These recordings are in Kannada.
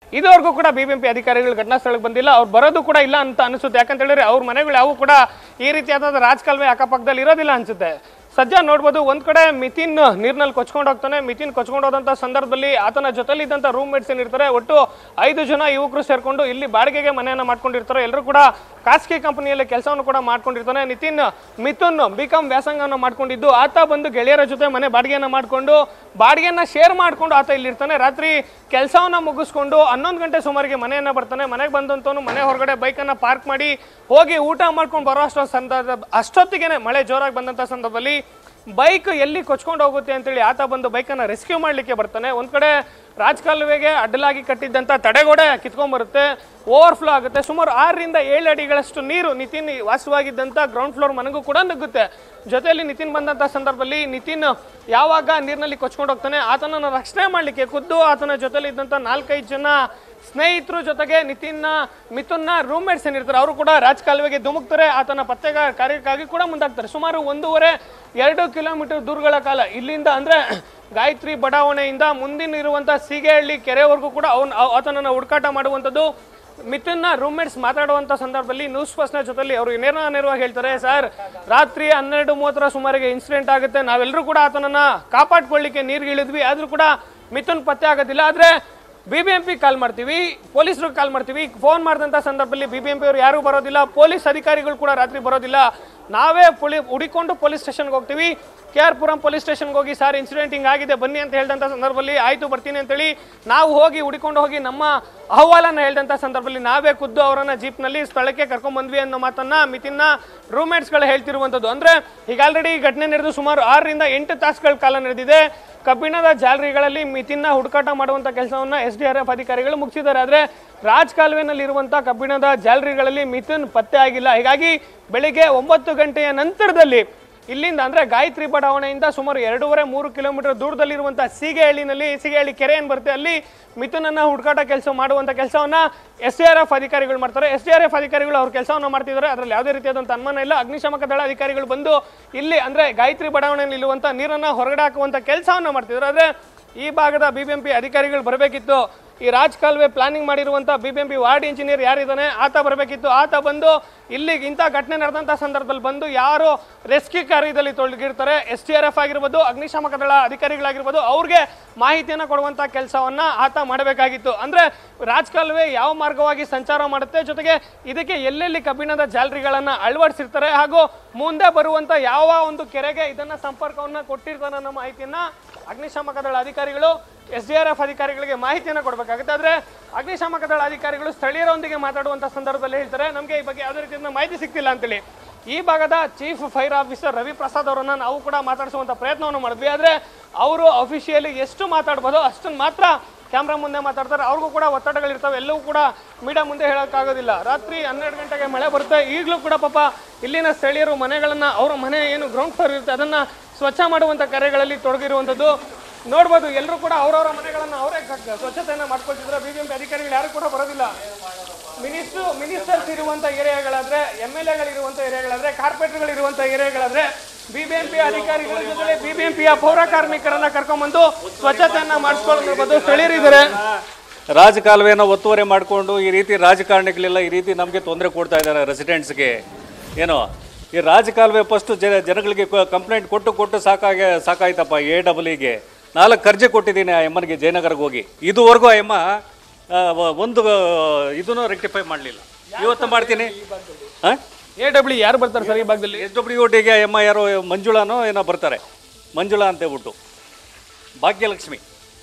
ಇದುವರೆಗೂ ಕೂಡ ಬಿಬಿಎಂಪಿ ಅಧಿಕಾರಿಗಳು ಘಟನಾ ಸ್ಥಳಕ್ಕೆ ಬಂದಿಲ್ಲ ಅವ್ರು ಬರೋದು ಕೂಡ ಇಲ್ಲ ಅಂತ ಅನಿಸುತ್ತೆ ಯಾಕಂತ ಹೇಳಿದ್ರೆ ಅವ್ರ ಮನೆಗಳು ಯಾವು ಕೂಡ ಈ ರೀತಿಯಾದ ರಾಜಕಾಲುವೆ ಅಕ್ಕಪಕ್ಕದಲ್ಲಿ ಇರೋದಿಲ್ಲ ಅನ್ಸುತ್ತೆ ಸದ್ಯ ನೋಡ್ಬೋದು ಒಂದ್ ಕಡೆ ಮಿತಿನ್ ನೀರ್ನಲ್ಲಿ ಕೊಚ್ಕೊಂಡು ಹೋಗ್ತಾನೆ ಮಿತಿನ್ ಕೊಚ್ಕೊಂಡು ಹೋದಂತ ಸಂದರ್ಭದಲ್ಲಿ ಆತನ ಜೊತೆಲಿ ಇದ್ದಂತ ರೂಮ್ ಮೇಟ್ಸ್ ಏನಿರ್ತಾರೆ ಒಟ್ಟು ಐದು ಜನ ಯುವಕರು ಸೇರ್ಕೊಂಡು ಇಲ್ಲಿ ಬಾಡಿಗೆಗೆ ಮನೆಯನ್ನ ಮಾಡ್ಕೊಂಡಿರ್ತಾರೆ ಎಲ್ಲರೂ ಕೂಡ ಖಾಸಗಿ ಕಂಪನಿಯಲ್ಲಿ ಕೆಲಸವನ್ನು ಕೂಡ ಮಾಡ್ಕೊಂಡಿರ್ತಾನೆ ನಿತಿನ್ ಮಿಥುನ್ ಬಿಕಾಂ ವ್ಯಾಸಂಗವನ್ನು ಮಾಡ್ಕೊಂಡಿದ್ದು ಆತ ಬಂದು ಗೆಳೆಯರ ಜೊತೆ ಮನೆ ಬಾಡಿಗೆಯನ್ನ ಮಾಡ್ಕೊಂಡು ಬಾಡಿಗೆಯನ್ನ ಶೇರ್ ಮಾಡ್ಕೊಂಡು ಆತ ಇಲ್ಲಿರ್ತಾನೆ ರಾತ್ರಿ ಕೆಲಸವನ್ನ ಮುಗಿಸ್ಕೊಂಡು ಹನ್ನೊಂದು ಗಂಟೆ ಸುಮಾರಿಗೆ ಮನೆಯನ್ನ ಬರ್ತಾನೆ ಮನೆಗೆ ಬಂದಂತವನು ಮನೆ ಹೊರಗಡೆ ಬೈಕನ್ನ ಪಾರ್ಕ್ ಮಾಡಿ ಹೋಗಿ ಊಟ ಮಾಡ್ಕೊಂಡು ಬರೋ ಅಷ್ಟೋ ಸಂದರ್ಭ ಅಷ್ಟೊತ್ತಿಗೆನೆ ಮಳೆ ಜೋರಾಗಿ ಬಂದಂತ ಸಂದರ್ಭದಲ್ಲಿ ಬೈಕ್ ಎಲ್ಲಿ ಕೊಚ್ಕೊಂಡು ಹೋಗುತ್ತೆ ಅಂತೇಳಿ ಆತ ಬಂದು ಬೈಕನ್ನು ರೆಸ್ಕ್ಯೂ ಮಾಡಲಿಕ್ಕೆ ಬರ್ತಾನೆ ಒಂದು ಕಡೆ ರಾಜಕಾಲುವೆಗೆ ಅಡ್ಡಲಾಗಿ ಕಟ್ಟಿದ್ದಂಥ ತಡೆಗೋಡೆ ಕಿತ್ಕೊಂಡ್ಬರುತ್ತೆ ಓವರ್ಫ್ಲೋ ಆಗುತ್ತೆ ಸುಮಾರು ಆರರಿಂದ ಏಳು ಅಡಿಗಳಷ್ಟು ನೀರು ನಿತಿನ್ ವಾಸವಾಗಿದ್ದಂಥ ಗ್ರೌಂಡ್ ಫ್ಲೋರ್ ಮನೆಗೂ ಕೂಡ ನುಗ್ಗುತ್ತೆ ಜೊತೆಯಲ್ಲಿ ನಿತಿನ್ ಬಂದಂಥ ಸಂದರ್ಭದಲ್ಲಿ ನಿತಿನ್ ಯಾವಾಗ ನೀರಿನಲ್ಲಿ ಕೊಚ್ಕೊಂಡು ಹೋಗ್ತಾನೆ ಆತನನ್ನು ರಕ್ಷಣೆ ಮಾಡಲಿಕ್ಕೆ ಖುದ್ದು ಆತನ ಜೊತೆಲಿ ಇದ್ದಂಥ ನಾಲ್ಕೈದು ಜನ ಸ್ನೇಹಿತರು ಜೊತೆಗೆ ನಿತಿನ್ನ ಮಿಥುನ್ನ ರೂಮ್ಮೇಟ್ಸ್ ಏನಿರ್ತಾರೆ ಅವರು ಕೂಡ ರಾಜಕಾಲುವೆಗೆ ಧುಮುಕ್ತಾರೆ ಆತನ ಪತ್ತೆಗ ಕಾರ್ಯಕ್ಕಾಗಿ ಕೂಡ ಮುಂದಾಗ್ತಾರೆ ಸುಮಾರು ಒಂದೂವರೆ ಎರಡು ಕಿಲೋಮೀಟರ್ ದೂರಗಳ ಕಾಲ ಇಲ್ಲಿಂದ ಅಂದ್ರೆ ಗಾಯತ್ರಿ ಬಡಾವಣೆಯಿಂದ ಮುಂದಿನ ಇರುವಂತ ಸೀಗೆಹಳ್ಳಿ ಕೆರೆವರೆಗೂ ಕೂಡ ಅವನ್ ಅವ್- ಆತನನ್ನ ಹುಡುಕಾಟ ಮಾಡುವಂಥದ್ದು ಮಿಥುನ್ನ ರೂಮ್ಮೇಟ್ಸ್ ಮಾತಾಡುವಂತ ಸಂದರ್ಭದಲ್ಲಿ ನ್ಯೂಸ್ ಫಸ್ಟ್ನ ಜೊತೆಲಿ ಅವರು ನೇರ ನೇರವಾಗಿ ಹೇಳ್ತಾರೆ ಸರ್ ರಾತ್ರಿ ಹನ್ನೆರಡು ಮೂವತ್ತರ ಸುಮಾರಿಗೆ ಇನ್ಸಿಡೆಂಟ್ ಆಗುತ್ತೆ ನಾವೆಲ್ಲರೂ ಕೂಡ ಆತನನ್ನ ಕಾಪಾಡ್ಕೊಳ್ಳಿಕ್ಕೆ ನೀರ್ಗಿಳಿದ್ವಿ ಆದ್ರೂ ಕೂಡ ಮಿಥುನ್ ಪತ್ತೆ ಆಗೋದಿಲ್ಲ ಆದ್ರೆ B B M P call ಮಾಡ್ತೀವಿ ಪೊಲೀಸರು ಕಾಲ್ ಮಾಡ್ತೀವಿ ಫೋನ್ ಮಾಡಿದಂಥ ಸಂದರ್ಭದಲ್ಲಿ ಬಿ ಬಿ ಎಂ ಪಿ ಅವರು ಯಾರೂ ಬರೋದಿಲ್ಲ ಪೊಲೀಸ್ ಅಧಿಕಾರಿಗಳು ಕೂಡ ರಾತ್ರಿ ಬರೋದಿಲ್ಲ ನಾವೇ ಪೊಲಿ ಹುಡಿಕೊಂಡು ಪೊಲೀಸ್ ಸ್ಟೇಷನ್ಗೆ ಹೋಗ್ತೀವಿ ಕೆ ಆರ್ ಪುರಂ ಪೊಲೀಸ್ ಸ್ಟೇಷನ್ಗೆ ಹೋಗಿ ಸರ್ ಇನ್ಸಿಡೆಂಟ್ ಹಿಂಗ್ ಆಗಿದೆ ಬನ್ನಿ ಅಂತ ಹೇಳಿದಂಥ ಸಂದರ್ಭದಲ್ಲಿ ಆಯ್ತು ಬರ್ತೀನಿ ಅಂತೇಳಿ ನಾವು ಹೋಗಿ ಹುಡಿಕೊಂಡು ಹೋಗಿ ನಮ್ಮ ಅಹವಾಲನ್ನ ಹೇಳಿದಂಥ ಸಂದರ್ಭದಲ್ಲಿ ನಾವೇ ಖುದ್ದು ಅವರನ್ನ ಜೀಪ್ನಲ್ಲಿ ಸ್ಥಳಕ್ಕೆ ಕರ್ಕೊಂಡ್ ಬಂದ್ವಿ ಅನ್ನೋ ಮಾತನ್ನ ಮಿತಿನ್ನ ರೂಮ್ಮೇಟ್ಸ್ಗಳು ಹೇಳ್ತಿರುವಂಥದ್ದು ಅಂದ್ರೆ ಈಗ ಆಲ್ರೆಡಿ ಈ ಘಟನೆ ನಡೆದು ಸುಮಾರು ಆರರಿಂದ ಎಂಟು ತಾಸುಗಳ ಕಾಲ ನಡೆದಿದೆ ಕಬ್ಬಿಣದ ಜಾಲರಿಗಳಲ್ಲಿ ಮಿತಿನ ಹುಡುಕಾಟ ಮಾಡುವಂತ ಕೆಲಸವನ್ನ ಎಸ್ ಡಿ ಆರ್ ಎಫ್ ಅಧಿಕಾರಿಗಳು ಮುಗಿಸಿದ್ದಾರೆ ಆದ್ರೆ ರಾಜ್ ಕಾಲುವೆನಲ್ಲಿ ಇರುವಂತ ಕಬ್ಬಿಣದ ಜಾಲರಿಗಳಲ್ಲಿ ಮಿಥುನ್ ಪತ್ತೆ ಆಗಿಲ್ಲ ಹೀಗಾಗಿ ಬೆಳಿಗ್ಗೆ ಒಂಬತ್ತು ಗಂಟೆಯ ನಂತರದಲ್ಲಿ ಇಲ್ಲಿಂದ ಅಂದ್ರೆ ಗಾಯತ್ರಿ ಬಡಾವಣೆಯಿಂದ ಸುಮಾರು ಎರಡೂವರೆ ಮೂರು ಕಿಲೋಮೀಟರ್ ದೂರದಲ್ಲಿರುವಂತಹ ಸೀಗೆಹಳ್ಳಿನಲ್ಲಿ ಸೀಗೆಹಳ್ಳಿ ಕೆರೆ ಏನ್ ಬರುತ್ತೆ ಅಲ್ಲಿ ಮಿಥುನನ್ನ ಹುಡುಕಾಟ ಕೆಲಸ ಮಾಡುವಂತ ಕೆಲಸವನ್ನ ಎಸ್ ಡಿ ಆರ್ ಎಫ್ ಅಧಿಕಾರಿಗಳು ಮಾಡ್ತಾರೆ ಎಸ್ ಡಿ ಆರ್ ಎಫ್ ಅಧಿಕಾರಿಗಳು ಅವ್ರ ಕೆಲಸವನ್ನ ಮಾಡ್ತಿದ್ದಾರೆ ಅದರಲ್ಲಿ ಯಾವುದೇ ರೀತಿಯಾದಂಥ ಅನುಮಾನ ಇಲ್ಲ ಅಗ್ನಿಶಾಮಕ ದಳ ಅಧಿಕಾರಿಗಳು ಬಂದು ಇಲ್ಲಿ ಅಂದ್ರೆ ಗಾಯತ್ರಿ ಬಡಾವಣೆಯಲ್ಲಿ ಇರುವಂತ ನೀರನ್ನ ಹೊರಗಡೆ ಹಾಕುವಂತ ಕೆಲಸವನ್ನ ಮಾಡ್ತಿದ್ದಾರೆ ಆದ್ರೆ ಈ ಭಾಗದ ಬಿಬಿಎಂಪಿ ಅಧಿಕಾರಿಗಳು ಬರಬೇಕಿತ್ತು ಈ ರಾಜ್ ಕಾಲುವೆ ಪ್ಲಾನಿಂಗ್ ಮಾಡಿರುವಂತ ಬಿಬಿಎಂಪಿ ವಾರ್ಡ್ ಇಂಜಿನಿಯರ್ ಯಾರಿದ್ದಾನೆ ಆತ ಬರಬೇಕಿತ್ತು ಆತ ಬಂದು ಇಲ್ಲಿಗೆ ಇಂಥ ಘಟನೆ ನಡೆದಂಥ ಸಂದರ್ಭದಲ್ಲಿ ಬಂದು ಯಾರು ರೆಸ್ಕ್ಯೂ ಕಾರ್ಯದಲ್ಲಿ ತೊಡಗಿರ್ತಾರೆ ಎಸ್ ಟಿ ಆರ್ ಎಫ್ ಆಗಿರ್ಬೋದು ಅಗ್ನಿಶಾಮಕ ದಳ ಅಧಿಕಾರಿಗಳಾಗಿರ್ಬೋದು ಅವ್ರಿಗೆ ಮಾಹಿತಿಯನ್ನು ಕೊಡುವಂಥ ಕೆಲಸವನ್ನ ಆತ ಮಾಡಬೇಕಾಗಿತ್ತು ಅಂದ್ರೆ ರಾಜ್ ಕಾಲುವೆ ಯಾವ ಮಾರ್ಗವಾಗಿ ಸಂಚಾರ ಮಾಡುತ್ತೆ ಜೊತೆಗೆ ಇದಕ್ಕೆ ಎಲ್ಲೆಲ್ಲಿ ಕಬ್ಬಿಣದ ಜಾಲರಿಗಳನ್ನ ಅಳವಡಿಸಿರ್ತಾರೆ ಹಾಗೂ ಮುಂದೆ ಬರುವಂತ ಯಾವ ಒಂದು ಕೆರೆಗೆ ಇದನ್ನ ಸಂಪರ್ಕವನ್ನ ಕೊಟ್ಟಿರ್ತಾನೆ ಅನ್ನೋ ಮಾಹಿತಿಯನ್ನ ಅಗ್ನಿಶಾಮಕ ದಳ ಅಧಿಕಾರಿಗಳು ಎಸ್ ಡಿ ಆರ್ ಎಫ್ ಅಧಿಕಾರಿಗಳಿಗೆ ಮಾಹಿತಿಯನ್ನು ಕೊಡಬೇಕಾಗುತ್ತೆ ಆದ್ರೆ ಅಗ್ನಿಶಾಮಕ ದಳ ಅಧಿಕಾರಿಗಳು ಸ್ಥಳೀಯರೊಂದಿಗೆ ಮಾತಾಡುವಂತ ಸಂದರ್ಭದಲ್ಲಿ ಹೇಳ್ತಾರೆ ನಮಗೆ ಈ ಬಗ್ಗೆ ಯಾವುದೇ ರೀತಿಯಿಂದ ಮಾಹಿತಿ ಸಿಗ್ತಿಲ್ಲ ಅಂತೇಳಿ ಈ ಭಾಗದ chief fire officer Ravi Prasad ಅವರನ್ನ ನಾವು ಕೂಡ ಮಾತಾಡಿಸುವಂತ ಪ್ರಯತ್ನವನ್ನು ಮಾಡಿದ್ವಿ ಆದ್ರೆ ಅವರು ಅಫಿಷಿಯಲಿ ಎಷ್ಟು ಮಾತಾಡ್ಬೋದೋ ಅಷ್ಟನ್ನು ಮಾತ್ರ ಕ್ಯಾಮ್ರಾ ಮುಂದೆ ಮಾತಾಡ್ತಾರೆ ಅವ್ರಿಗೂ ಕೂಡ ಒತ್ತಡಗಳಿರ್ತವೆ ಎಲ್ಲವೂ ಕೂಡ ಮೀಡಿಯಾ ಮುಂದೆ ಹೇಳೋಕ್ಕಾಗೋದಿಲ್ಲ ರಾತ್ರಿ ಹನ್ನೆರಡು ಗಂಟೆಗೆ ಮಳೆ ಬರುತ್ತೆ ಈಗಲೂ ಕೂಡ ಪಾಪ ಇಲ್ಲಿನ ಸ್ಥಳೀಯರು ಮನೆಗಳನ್ನ ಅವರ ಮನೆ ಏನು ಗ್ರೌಂಡ್ ಫ್ಲೋರ್ ಇರುತ್ತೆ ಅದನ್ನ ಸ್ವಚ್ಛ ಮಾಡುವಂತ ಕಾರ್ಯಗಳಲ್ಲಿ ತೊಡಗಿರುವಂಥದ್ದು ನೋಡ್ಬೋದು ಎಲ್ಲರೂ ಕೂಡ ಅವರವರ ಮನೆಗಳನ್ನ ಅವರೇ ಸ್ವಚ್ಛತೆಯನ್ನ ಮಾಡ್ಕೊಳ್ತಿದ್ರೆ ಬಿಬಿಎಂಪಿ ಅಧಿಕಾರಿಗಳು ಯಾರು ಕೂಡ ಬರೋದಿಲ್ಲ ಮಿನಿಸ್ಟ್ರು ಮಿನಿಸ್ಟರ್ಸ್ ಇರುವಂತ ಏರಿಯಾಗಳಾದ್ರೆ ಎಮ್ ಎಲ್ ಎಗಳಿರುವಂತ ಏರಿಯಾಗಳಾದ್ರೆ ಕಾರ್ಪೊರೇಟರ್ಗಳು ಇರುವಂತ ಏರಿಯಾಗಳಾದ್ರೆ ಬಿಬಿಎಂಪಿ ಅಧಿಕಾರಿಗಳ ಜೊತೆ ಬಿಬಿಎಂಪಿಯ ಪೌರ ಕಾರ್ಮಿಕರನ್ನ ಕರ್ಕೊಂಡ್ಬಂದು ಸ್ವಚ್ಛತೆಯನ್ನ ಮಾಡಿಸ್ಕೊಳ್ಳೋದು ಸ್ಥಳೀಯರಿದ್ದಾರೆ ರಾಜಕಾಲುವೆಯನ್ನು ಒತ್ತುವರಿ ಮಾಡಿಕೊಂಡು ಈ ರೀತಿ ರಾಜಕಾರಣಿಗಳೆಲ್ಲ ಈ ರೀತಿ ನಮಗೆ ತೊಂದರೆ ಕೊಡ್ತಾ ಇದ್ದಾರೆ ರೆಸಿಡೆಂಟ್ಸ್ಗೆ ಏನೋ ಈ ರಾಜಕಾಲುವೆ ಫಸ್ಟು ಜನ ಜನಗಳಿಗೆ ಕಂಪ್ಲೇಂಟ್ ಕೊಟ್ಟು ಕೊಟ್ಟು ಸಾಕಾಗಿ ಸಾಕಾಯ್ತಪ್ಪ ಎ ಡಬ್ಲ್ಯೂಗೆ ನಾಲ್ಕು ಅರ್ಜಿ ಕೊಟ್ಟಿದ್ದೀನಿ ಆ ಎಮ್ಮನಿಗೆ ಜಯನಗರ್ಗೆ ಹೋಗಿ ಇದುವರೆಗೂ ಆ ಎಮ್ಮ ಆ, ವ- ಒಂದು ಇದನ್ನು ರೆಕ್ಟಿಫೈ ಮಾಡಲಿಲ್ಲ ಇವತ್ತು ಮಾಡ್ತೀನಿ ಹಾಂ ಎ ಡಬ್ಲ್ಯೂ ಯಾರು ಬರ್ತಾರೆ ಸರ್ ಈ ಭಾಗದಲ್ಲಿ ಎಸ್ ಡಬ್ಲ್ಯೂ ಟಿಗೆ ಎಮ್ಮ ಯಾರೋ ಮಂಜುಳಾನೋ ಏನೋ ಬರ್ತಾರೆ ಮಂಜುಳಾ ಅಂತ ಹೇಳ್ಬಿಟ್ಟು ಭಾಗ್ಯಲಕ್ಷ್ಮಿ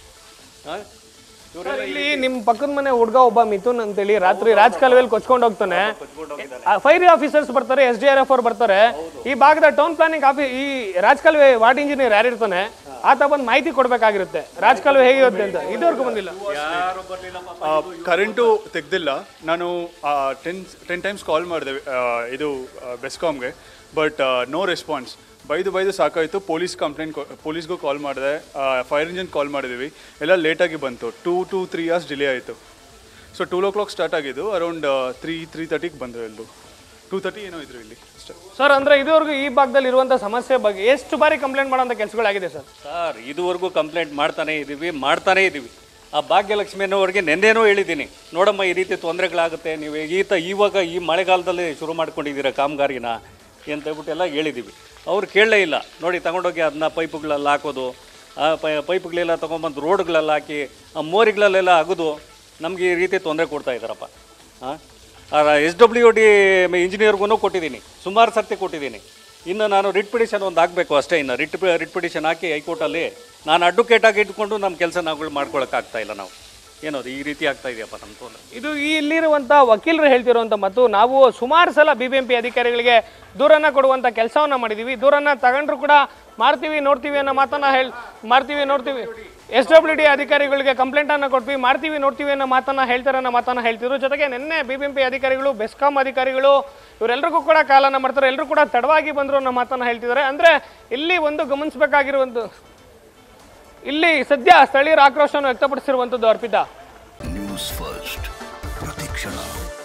ಹಾಂ ಸರ್, ಇಲ್ಲಿ ನಿಮ್ ಪಕ್ಕದ ಮನೆ ಹುಡುಗ ಒಬ್ಬ ಮಿಥುನ್ ಅಂತೇಳಿ ರಾತ್ರಿ ರಾಜ್ ಕಾಲುವೆಯಲ್ಲಿ ಕೊಚ್ಕೊಂಡು ಹೋಗ್ತಾನೆ ಫೈರ್ ಆಫೀಸರ್ಸ್ ಬರ್ತಾರೆ ಎಸ್ ಡಿ ಆರ್ ಎಫ್ ಅವ್ರು ಬರ್ತಾರೆ ಈ ಭಾಗದ ಟೌನ್ ಪ್ಲಾನಿಂಗ್ ಆಫೀಸ್ ಈ ರಾಜ್ ಕಾಲುವೆ ವಾರ್ಡ್ ಇಂಜಿನಿಯರ್ ಯಾರಿರ್ತಾನೆ ಆತ ಬಂದು ಮಾಹಿತಿ ಕೊಡ್ಬೇಕಾಗಿರುತ್ತೆ ರಾಜ್ ಕಾಲುವೆ ಹೇಗಿರುತ್ತೆ ಅಂತ ಇದುವರೆಗೂ ಬಂದಿಲ್ಲ ಕರೆಂಟು ತೆಗ್ದಿಲ್ಲ ನಾನು ಟೆನ್ ಟೆನ್ ಟೈಮ್ಸ್ ಕಾಲ್ ಮಾಡಿದೆ ಇದು ಬೆಸ್ಕಾಮ್ಗೆ ಬಟ್ ನೋ ರೆಸ್ಪಾನ್ಸ್ ಬೈದು ಬೈದು ಸಾಕಾಯಿತು ಪೊಲೀಸ್ ಕಂಪ್ಲೇಂಟ್ ಪೊಲೀಸ್ಗೂ ಕಾಲ್ ಮಾಡಿದೆ ಫೈರ್ ಇಂಜಿನ್ ಕಾಲ್ ಮಾಡಿದ್ದೀವಿ ಎಲ್ಲ ಲೇಟಾಗಿ ಬಂತು two to three hours delay ಆಯಿತು so two o'clock start ಆಗಿದ್ದು ಅರೌಂಡ್ ತ್ರೀ ತ್ರೀ ತರ್ಟಿಗೆ ಬಂದರು ಎಲ್ಲರೂ ಟೂ ತರ್ಟಿ ಏನೋ ಇದ್ರು ಇಲ್ಲಿ ಅಷ್ಟೇ ಸರ್ ಅಂದ್ರೆ ಇದುವರೆಗೂ ಈ ಭಾಗದಲ್ಲಿ ಇರುವಂತ ಸಮಸ್ಯೆ ಬಗ್ಗೆ ಎಷ್ಟು ಬಾರಿ ಕಂಪ್ಲೇಂಟ್ ಮಾಡುವಂತ ಕೆಲಸಗಳಾಗಿದೆ ಸರ್ ಸರ್ ಇದುವರೆಗೂ ಕಂಪ್ಲೇಂಟ್ ಮಾಡ್ತಾನೆ ಇದ್ದೀವಿ ಮಾಡ್ತಾನೇ ಇದ್ದೀವಿ ಆ ಭಾಗ್ಯಲಕ್ಷ್ಮಿಯವ್ರಿಗೆ ನೆನ್ನೆನೂ ಹೇಳಿದ್ದೀನಿ ನೋಡಮ್ಮ ಈ ರೀತಿ ತೊಂದರೆಗಳಾಗುತ್ತೆ ನೀವು ಈತ ಇವಾಗ ಈ ಮಳೆಗಾಲದಲ್ಲಿ ಶುರು ಮಾಡ್ಕೊಂಡಿದ್ದೀರ ಕಾಮಗಾರಿನ ಅಂತ ಹೇಳ್ಬಿಟ್ಟು ಎಲ್ಲ ಹೇಳಿದ್ದೀವಿ ಅವ್ರು ಕೇಳಲೇ ಇಲ್ಲ ನೋಡಿ ತಗೊಂಡೋಗಿ ಅದನ್ನ ಪೈಪುಗಳಲ್ಲಿ ಹಾಕೋದು ಆ ಪೈ ಪೈಪ್ಗಳೆಲ್ಲ ತೊಗೊಂಬಂದು ರೋಡ್ಗಳೆಲ್ಲ ಹಾಕಿ ಆ ಮೋರಿಗಳಲ್ಲೆಲ್ಲ ಅಗದು ನಮಗೆ ಈ ರೀತಿ ತೊಂದರೆ ಕೊಡ್ತಾ ಇದ್ದಾರಪ್ಪ ಹಾಂ ಎಸ್ ಡಬ್ಲ್ಯೂ ಡಿ ಇಂಜಿನಿಯರ್ಗೂ ಕೊಟ್ಟಿದ್ದೀನಿ ಸುಮಾರು ಸರ್ತಿ ಕೊಟ್ಟಿದ್ದೀನಿ ಇನ್ನು ನಾನು ರಿಟ್ ಪಿಟಿಷನ್ ಒಂದು ಹಾಕಬೇಕು ಅಷ್ಟೇ ಇನ್ನು ರಿಟ್ ರಿಟ್ ಪಿಟಿಷನ್ ಹಾಕಿ ಹೈಕೋರ್ಟಲ್ಲಿ ನಾನು ಅಡ್ವೊಕೇಟ್ ಆಗಿ ಇಟ್ಕೊಂಡು ನಮ್ಮ ಕೆಲಸ ನಾವುಗಳು ಮಾಡ್ಕೊಳಕ್ಕಾಗ್ತಾ ಇಲ್ಲ ನಾವು ಏನದು ಈ ರೀತಿ ಆಗ್ತಾ ಇದೆಯಪ್ಪ ನಮ್ಮ ತೊಂದರೆ ಇದು ಈ ಇಲ್ಲಿರುವಂಥ ವಕೀಲರು ಹೇಳ್ತಿರುವಂಥ ಮತ್ತು ನಾವು ಸುಮಾರು ಸಲ ಬಿ ಬಿ ಎಂ ಪಿ ಅಧಿಕಾರಿಗಳಿಗೆ ದೂರನ್ನ ಕೊಡುವಂಥ ಕೆಲಸವನ್ನ ಮಾಡಿದ್ದೀವಿ ದೂರನ್ನ ತಗೊಂಡ್ರು ಕೂಡ ಮಾಡ್ತೀವಿ ನೋಡ್ತೀವಿ ಅನ್ನೋ ಮಾತನ್ನ ಹೇಳಿ ಮಾಡ್ತೀವಿ ನೋಡ್ತೀವಿ ಎಸ್ ಡಬ್ಲ್ಯೂ ಡಿ ಅಧಿಕಾರಿಗಳಿಗೆ ಕಂಪ್ಲೇಂಟನ್ನು ಕೊಟ್ವಿ ಮಾಡ್ತೀವಿ ನೋಡ್ತೀವಿ ಅನ್ನೋ ಮಾತನ್ನ ಹೇಳ್ತಾರೆ ಅನ್ನೋ ಮಾತನ್ನ ಹೇಳ್ತಿದ್ರು ಜೊತೆಗೆ ನಿನ್ನೆ ಬಿ ಬಿ ಎಂ ಪಿ ಅಧಿಕಾರಿಗಳು ಬೆಸ್ಕಾಂ ಅಧಿಕಾರಿಗಳು ಇವರೆಲ್ಲರಿಗೂ ಕೂಡ ಕಾಲನ್ನ ಮಾಡ್ತಾರೆ ಎಲ್ಲರೂ ಕೂಡ ತಡವಾಗಿ ಬಂದರು ಅನ್ನೋ ಮಾತನ್ನ ಹೇಳ್ತಿದ್ದಾರೆ ಅಂದರೆ ಇಲ್ಲಿ ಒಂದು ಗಮನಿಸಬೇಕಾಗಿರುವಂಥ ಇಲ್ಲಿ ಸದ್ಯ ಸ್ಥಳೀಯರ ಆಕ್ರೋಶವನ್ನು ವ್ಯಕ್ತಪಡಿಸಿರುವಂಥದ್ದು ಅರ್ಪಿತಾ ನ್ಯೂಸ್ ಫಸ್ಟ್ ಪ್ರತಿಕ್ಷಣ